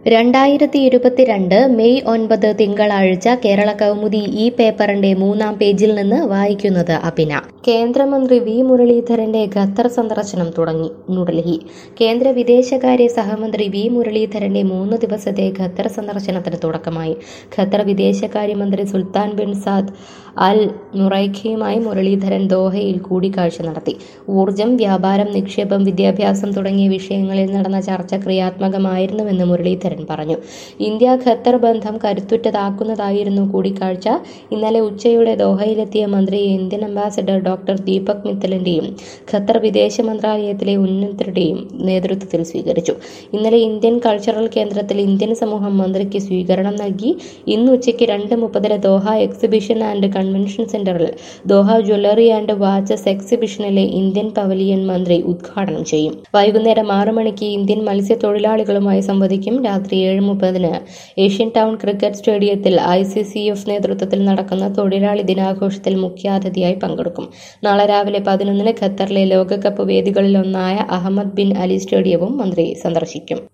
രണ്ടായിരത്തി ഇരുപത്തിരണ്ട് മെയ് ഒൻപത് തിങ്കളാഴ്ച കേരള കൗമുദി ഈ പേപ്പറിന്റെ മൂന്നാം പേജിൽ നിന്ന് വായിക്കുന്നത് അഭിന കേന്ദ്രമന്ത്രി വി മുരളീധരന്റെ ഖത്തർ സന്ദർശനം തുടങ്ങി ന്യൂഡൽഹി കേന്ദ്ര വിദേശകാര്യ സഹമന്ത്രി വി മുരളീധരന്റെ മൂന്ന് ദിവസത്തെ ഖത്തർ സന്ദർശനത്തിന് തുടക്കമായി ഖത്തർ വിദേശകാര്യമന്ത്രി സുൽത്താൻ ബിൻ സാദ് അൽ നുറൈഖയുമായി മുരളീധരൻ ദോഹയിൽ കൂടിക്കാഴ്ച നടത്തി ഊർജം വ്യാപാരം നിക്ഷേപം വിദ്യാഭ്യാസം തുടങ്ങിയ വിഷയങ്ങളിൽ നടന്ന ചർച്ച ക്രിയാത്മകമായിരുന്നുവെന്ന് മുരളീധരൻ പറഞ്ഞു ഇന്ത്യ ഖത്തർ ബന്ധം കരുത്തുറ്റതാക്കുന്നതായിരുന്നു കൂടിക്കാഴ്ച ഇന്നലെ ഉച്ചയോടെ ദോഹയിലെത്തിയ മന്ത്രി ഇന്ത്യൻ അംബാസഡർ ഡോക്ടർ ദീപക് മിത്തലിന്റെയും ഖത്തർ വിദേശ മന്ത്രാലയത്തിലെ ഉന്നതരുടെയും നേതൃത്വത്തിൽ സ്വീകരിച്ചു ഇന്നലെ ഇന്ത്യൻ കൾച്ചറൽ കേന്ദ്രത്തിൽ ഇന്ത്യൻ സമൂഹം മന്ത്രിക്ക് സ്വീകരണം നൽകി ഇന്ന് ഉച്ചയ്ക്ക് രണ്ട് മുപ്പതിന് ദോഹ എക്സിബിഷൻ ആൻഡ് കൺവെൻഷൻ സെന്ററിൽ ദോഹ ജ്വല്ലറി ആൻഡ് വാച്ചസ് എക്സിബിഷനിലെ ഇന്ത്യൻ പവലിയൻ മന്ത്രി ഉദ്ഘാടനം ചെയ്യും വൈകുന്നേരം ആറു മണിക്ക് ഇന്ത്യൻ മത്സ്യത്തൊഴിലാളികളുമായി സംവദിക്കും രാത്രി ഏഴ് മുപ്പതിന് ഏഷ്യൻ ടൗൺ ക്രിക്കറ്റ് സ്റ്റേഡിയത്തിൽ ഐ സി സി എഫ് നേതൃത്വത്തിൽ നടക്കുന്ന തൊഴിലാളി ദിനാഘോഷത്തിൽ മുഖ്യാതിഥിയായി പങ്കെടുക്കും നാളെ രാവിലെ പതിനൊന്നിന് ഖത്തറിലെ ലോകകപ്പ് വേദികളിലൊന്നായ അഹമ്മദ് ബിൻ അലി സ്റ്റേഡിയവും മന്ത്രി സന്ദർശിക്കും